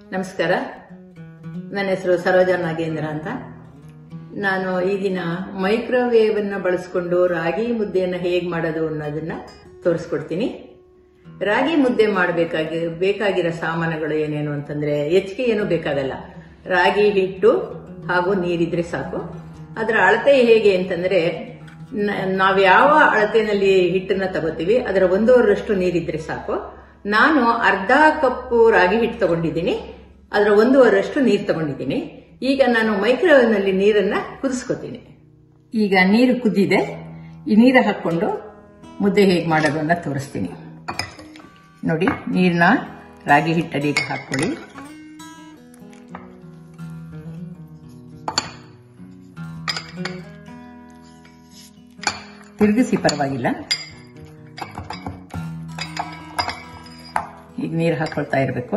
ನಮಸ್ಕಾರ ನನ್ನ ಹೆಸರು ಸರೋಜ ನಾಗೇಂದ್ರ ಅಂತ ನಾನು ಈ ದಿನ ಮೈಕ್ರೋವೇವ್ ಅನ್ನ ಬಳಸ್ಕೊಂಡು ರಾಗಿ ಮುದ್ದೆಯನ್ನು ಹೇಗೆ ಮಾಡೋದು ಅನ್ನೋದನ್ನ ತೋರಿಸ್ಕೊಡ್ತೀನಿ ರಾಗಿ ಮುದ್ದೆ ಮಾಡಬೇಕಾಗಿ ಬೇಕಾಗಿರೋ ಸಾಮಾನುಗಳು ಏನೇನು ಅಂತಂದ್ರೆ ಹೆಚ್ಚಿಗೆ ಏನು ಬೇಕಾಗಲ್ಲ ರಾಗಿ ಹಿಟ್ಟು ಹಾಗೂ ನೀರಿದ್ರೆ ಸಾಕು ಅದರ ಅಳತೆ ಹೇಗೆ ಅಂತಂದ್ರೆ ನ- ನಾವ್ ಯಾವ ಅಳತೆನಲ್ಲಿ ಹಿಟ್ಟನ್ನ ತಗೋತೀವಿ ಅದರ ಒಂದೂವರಷ್ಟು ನೀರಿದ್ರೆ ಸಾಕು ನಾನು ಅರ್ಧ ಕಪ್ಪು ರಾಗಿ ಹಿಟ್ಟು ತಗೊಂಡಿದ್ದೀನಿ ಅದರ ಒಂದೂವರಷ್ಟು ನೀರು ತಗೊಂಡಿದ್ದೀನಿ ಈಗ ನಾನು ಮೈಕ್ರೋವೇವ್ ನಲ್ಲಿ ನೀರನ್ನ ಕುದಿಸ್ಕೊತೀನಿ ಈಗ ನೀರು ಕುದ್ದಿದೆ ಈ ನೀರು ಹಾಕೊಂಡು ಮುದ್ದೆ ಹೇಗೆ ಮಾಡೋದು ಅಂತ ತೋರಿಸ್ತೀನಿ ನೋಡಿ ನೀರನ್ನ ರಾಗಿ ಹಿಟ್ಟಡಿಗೆ ಹಾಕೊಳ್ಳಿ ತಿರುಗಿಸಿ ಪರವಾಗಿಲ್ಲ ಈಗ ನೀರು ಹಾಕೊಳ್ತಾ ಇರಬೇಕು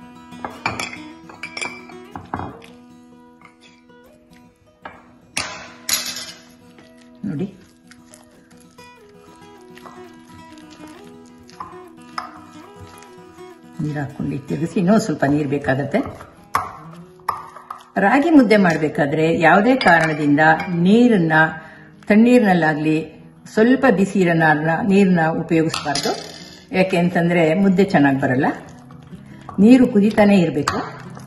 ನೋಡಿ ನೀರು ಹಾಕೊಂಡು ತಿರುಗಿಸಿ ಇನ್ನೂ ಸ್ವಲ್ಪ ನೀರು ಬೇಕಾಗತ್ತೆ ರಾಗಿ ಮುದ್ದೆ ಮಾಡಬೇಕಾದ್ರೆ ಯಾವುದೇ ಕಾರಣದಿಂದ ನೀರನ್ನ ತಣ್ಣೀರಿನಲ್ಲಾಗ್ಲಿ ಸ್ವಲ್ಪ ಬಿಸಿ ಇರೋ ನಾರ್ನ- ನೀರನ್ನ ಉಪಯೋಗಿಸಬಾರ್ದು ಯಾಕೆ ಅಂತಂದ್ರೆ ಮುದ್ದೆ ಚೆನ್ನಾಗಿ ಬರಲ್ಲ ನೀರು ಕುದಿತಾನೆ ಇರಬೇಕು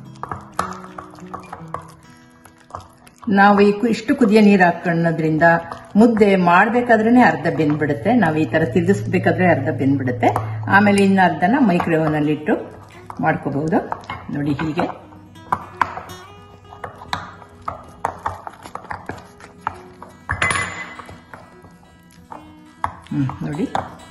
ನಾವು ಈ ಕು- ಇಷ್ಟು ಕುದಿಯ ನೀರು ಹಾಕೊಳ್ಳೋದ್ರಿಂದ ಮುದ್ದೆ ಮಾಡ್ಬೇಕಾದ್ರೇನೆ ಅರ್ಧ ಬೆಂದ್ಬಿಡುತ್ತೆ ನಾವು ಈ ತರ ತಿರುಗಿಸ್ಬೇಕಾದ್ರೆ ಅರ್ಧ ಬೆಂದ್ಬಿಡುತ್ತೆ ಆಮೇಲೆ ಇನ್ನು ಅರ್ಧನ ಮೈಕ್ರೋವೇವ್ನಲ್ಲಿ ಇಟ್ಟು ಮಾಡ್ಕೋಬಹುದು ನೋಡಿ ಹೀಗೆ ಹ್ಮ್ ನೋಡಿ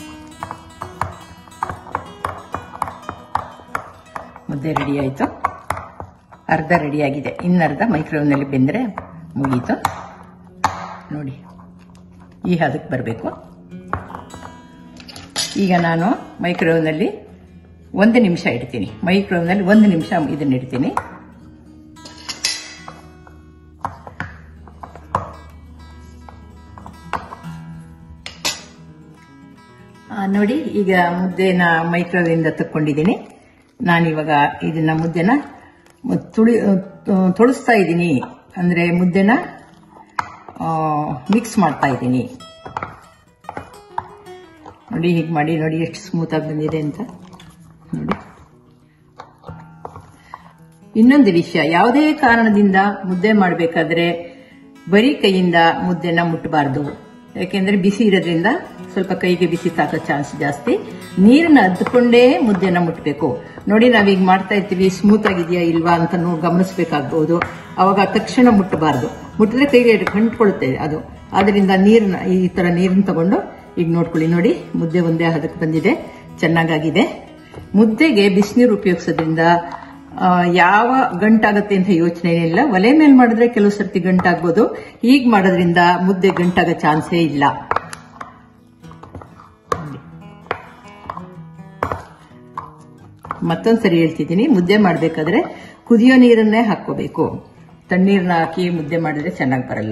ಮುದ್ದೆ ರೆಡಿ ಆಯಿತು ಅರ್ಧ ರೆಡಿ ಆಗಿದೆ ಇನ್ನರ್ಧ ಮೈಕ್ರೋವೇವ್ನಲ್ಲಿ ಬೆಂದರೆ ಮುಗೀತು ನೋಡಿ ಈ ಹದಕ್ಕೆ ಬರಬೇಕು ಈಗ ನಾನು ಮೈಕ್ರೋವೇವ್ನಲ್ಲಿ ಒಂದು ನಿಮಿಷ ಇಡ್ತೀನಿ ಮೈಕ್ರೋವೇವ್ನಲ್ಲಿ ಒಂದು ನಿಮಿಷ ಇದನ್ನ ಇಡ್ತೀನಿ ಆ, ನೋಡಿ ಈಗ ಮುದ್ದೆನ ಮೈಕ್ರೋವೇವಿಂದ ತಕ್ಕೊಂಡಿದ್ದೀನಿ ನಾನಿವಾಗ ಇದನ್ನ ಮುದ್ದೆನ ಮು- ತುಳಿ ತು- ತೊಳಸ್ತಾ ಇದ್ದೀನಿ ಅಂದ್ರೆ ಮುದ್ದೆನ ಮಿಕ್ಸ್ ಮಾಡ್ತಾ ಇದ್ದೀನಿ ನೋಡಿ ಹೀಗೆ ಮಾಡಿ ನೋಡಿ ಎಷ್ಟು ಸ್ಮೂತ್ ಆಗಿ ಬಂದಿದೆ ಅಂತ ನೋಡಿ ಇನ್ನೊಂದು ವಿಷಯ ಯಾವುದೇ ಕಾರಣದಿಂದ ಮುದ್ದೆ ಮಾಡಬೇಕಾದ್ರೆ ಬರೀ ಕೈಯಿಂದ ಮುದ್ದೆನ ಮುಟ್ಟಬಾರ್ದು ಯಾಕೆಂದ್ರೆ ಬಿಸಿ ಇರೋದ್ರಿಂದ ಸ್ವಲ್ಪ ಕೈಗೆ ಬಿಸಿ ತಾಕೋ ಚಾನ್ಸ್ ಜಾಸ್ತಿ ನೀರನ್ನ ಅದ್ಕೊಂಡೇ ಮುದ್ದೆನ ಮುಟ್ಟಬೇಕು ನೋಡಿ ನಾವೀಗ ಮಾಡ್ತಾ ಇರ್ತೀವಿ ಸ್ಮೂತ್ ಆಗಿದೆಯಾ ಇಲ್ವಾ ಅಂತ ನಾವು ಗಮನಿಸಬೇಕಾಗಬಹುದು ಅವಾಗ ತಕ್ಷಣ ಮುಟ್ಟಬಾರ್ದು ಮುಟ್ಟಿದ್ರೆ ಕೈಗೆ ಕಂಟ್ಕೊಳುತ್ತೆ ಅದು ಆದ್ರಿಂದ ನೀರನ್ನ ಈ ತರ ನೀರನ್ನ ತಗೊಂಡು ಈಗ ನೋಡ್ಕೊಳ್ಳಿ ನೋಡಿ ಮುದ್ದೆ ಒಂದೇ ಹದಕ್ಕೆ ಬಂದಿದೆ ಚೆನ್ನಾಗಾಗಿದೆ ಮುದ್ದೆಗೆ ಬಿಸಿನೀರು ಉಪಯೋಗಿಸೋದ್ರಿಂದ ಆ, ಯಾವ ಗಂಟಾಗತ್ತೆ ಅಂತ ಯೋಚನೆ ಇಲ್ಲ ಒಲೆ ಮೇಲೆ ಮಾಡಿದ್ರೆ ಕೆಲವು ಸರ್ತಿ ಗಂಟಾಗ್ಬೋದು ಈಗ ಮಾಡೋದ್ರಿಂದ ಮುದ್ದೆ ಗಂಟಾಗೋ ಚಾನ್ಸೇ ಇಲ್ಲ ಮತ್ತೊಂದ್ಸರಿ ಹೇಳ್ತಿದ್ದೀನಿ ಮುದ್ದೆ ಮಾಡಬೇಕಾದ್ರೆ ಕುದಿಯೋ ನೀರನ್ನೇ ಹಾಕೋಬೇಕು ತಣ್ಣೀರನ್ನ ಹಾಕಿ ಮುದ್ದೆ ಮಾಡಿದ್ರೆ ಚೆನ್ನಾಗಿ ಬರಲ್ಲ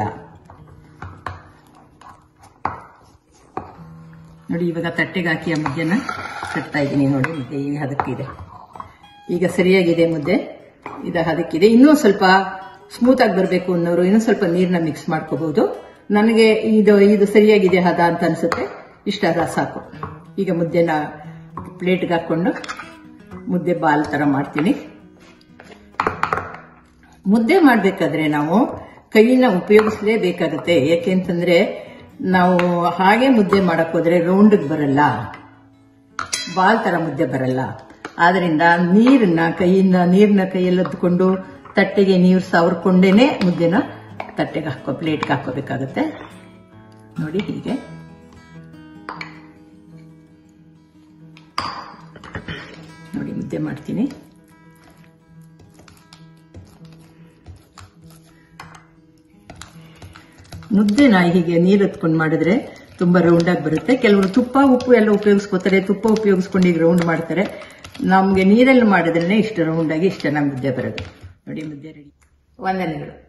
ನೋಡಿ ಇವಾಗ ತಟ್ಟೆಗೆ ಹಾಕಿ ಆ ಮುದ್ದೆನ ಕಟ್ತಾ ಇದ್ದೀನಿ ನೋಡಿ ಮುದ್ದೆ ಈ ಹದಕ್ಕಿದೆ ಈಗ ಸರಿಯಾಗಿದೆ ಮುದ್ದೆ ಇದು ಹದಕ್ಕಿದೆ ಇನ್ನೂ ಸ್ವಲ್ಪ ಸ್ಮೂತ್ ಆಗಿ ಬರಬೇಕು ಅನ್ನೋರು ಇನ್ನೂ ಸ್ವಲ್ಪ ನೀರನ್ನ ಮಿಕ್ಸ್ ಮಾಡ್ಕೋಬಹುದು ನನಗೆ ಇದು ಇದು ಸರಿಯಾಗಿದೆ ಹದ ಅಂತ ಅನ್ಸುತ್ತೆ ಇಷ್ಟ ಹದ ಸಾಕು ಈಗ ಮುದ್ದೆನ ಪ್ಲೇಟ್ಗೆ ಹಾಕೊಂಡು ಮುದ್ದೆ ಬಾಲ್ ತರ ಮಾಡ್ತೀನಿ ಮುದ್ದೆ ಮಾಡಬೇಕಾದ್ರೆ ನಾವು ಕೈನ ಉಪಯೋಗಿಸಲೇಬೇಕಾಗುತ್ತೆ ಯಾಕೆ ಅಂತಂದ್ರೆ ನಾವು ಹಾಗೆ ಮುದ್ದೆ ಮಾಡಕ್ ಹೋದ್ರೆ ರೌಂಡ್ ಬರಲ್ಲ ಬಾಲ್ ತರ ಮುದ್ದೆ ಬರಲ್ಲ ಆದ್ರಿಂದ ನೀರನ್ನ ಕೈಯಿಂದ ನೀರನ್ನ ಕೈಯಲ್ಲಿ ಹೊದ್ಕೊಂಡು ತಟ್ಟೆಗೆ ನೀರು ಸವರ್ಕೊಂಡೇನೆ ಮುದ್ದೆನ ತಟ್ಟೆಗೆ ಹಾಕೋ ಪ್ಲೇಟ್ಗೆ ಹಾಕೋಬೇಕಾಗತ್ತೆ ನೋಡಿ ಹೀಗೆ ನೋಡಿ ಮುದ್ದೆ ಮಾಡ್ತೀನಿ ಮುದ್ದೆನ ಹೀಗೆ ನೀರು ಹತ್ಕೊಂಡು ಮಾಡಿದ್ರೆ ತುಂಬಾ ರೌಂಡ್ ಆಗಿ ಬರುತ್ತೆ ಕೆಲವರು ತುಪ್ಪ ಉಪ್ಪು ಎಲ್ಲ ಉಪಯೋಗಿಸ್ಕೋತಾರೆ ತುಪ್ಪ ಉಪಯೋಗಿಸ್ಕೊಂಡು ಈಗ ರೌಂಡ್ ಮಾಡ್ತಾರೆ ನಮ್ಗೆ ನೀರಲ್ಲಿ ಮಾಡಿದ್ರೆ ಇಷ್ಟು ರೌಂಡ್ ಆಗಿ ಇಷ್ಟು ಚೆನ್ನಾಗಿ ಮುದ್ದೆ ಬರೋದು ನೋಡಿ ಮುದ್ದೆ ರೆಡಿ ವಂದನೆಗಳು